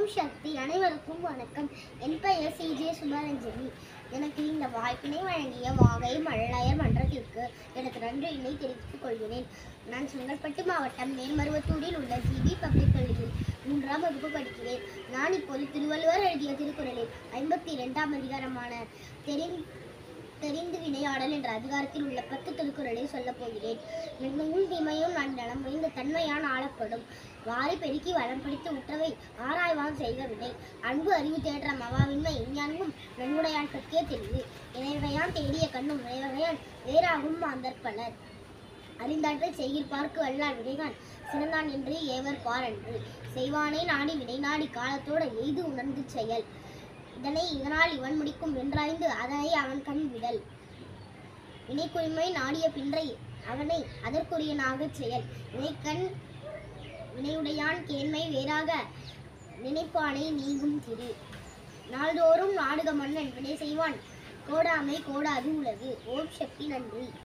ஓம் சக்தி அனைவருக்கும் வணக்கம் என் பெயர் சி ஜே சுபரஞ்சனி எனக்கு இந்த வாய்ப்பினை வழங்கிய வாகை மழலையர் மன்றத்திற்கு எனக்கு நன்றியினை தெரிவித்துக் கொள்கிறேன் நான் செங்கல்பட்டு மாவட்டம் மேல்மருவத்தூரில் உள்ள ஜிபி பப்ளிக் பள்ளியில் மூன்றாம் வகுப்பு படிக்கிறேன் நான் இப்போது திருவள்ளுவர் எழுதிய திருக்குறளில் ஐம்பத்தி இரண்டாம் அதிகாரமான தெரி தெரிந்து வினையாடல் என்ற அதிகாரத்தில் உள்ள பத்து திருக்குறளை சொல்லப் போகிறேன் நன்மையும் தீமையும் நன்னலம் இந்த தன்மையான் ஆளப்படும் வாரி பெருக்கி வளம் பிடித்து உற்றவை ஆராய்வான் செய்க வினை அன்பு அறிவு தேற்ற மவாவின்மை இஞ்ஞான்கும் நன்முடையான் கற்கே தெரிவு இணைவகையான் தேடிய கண்ணும் இணைவகையான் வேறாகும் மாந்தர் பலர் அறிந்தாற்றை செய்கில் பார்க்கு வல்லார் வினைகான் சிறந்தான் என்று ஏவர் பாரன்று செய்வானே நாடி வினை நாடி காலத்தோட எய்து உணர்ந்து செயல் இதனை இதனால் இவன் முடிக்கும் வென்றாய்ந்து அதனை அவன் கண் விடல் வினைக்குரிமை நாடிய பின்றை அவனை அதற்குரியனாகச் செயல் வினைக்கண் வினையுடையான் கேண்மை வேறாக நினைப்பானை நீங்கும் திரு நாள்தோறும் நாடுக மன்னன் வினை செய்வான் கோடாமை கோடாது உலகு ஓம் சக்தி நன்றி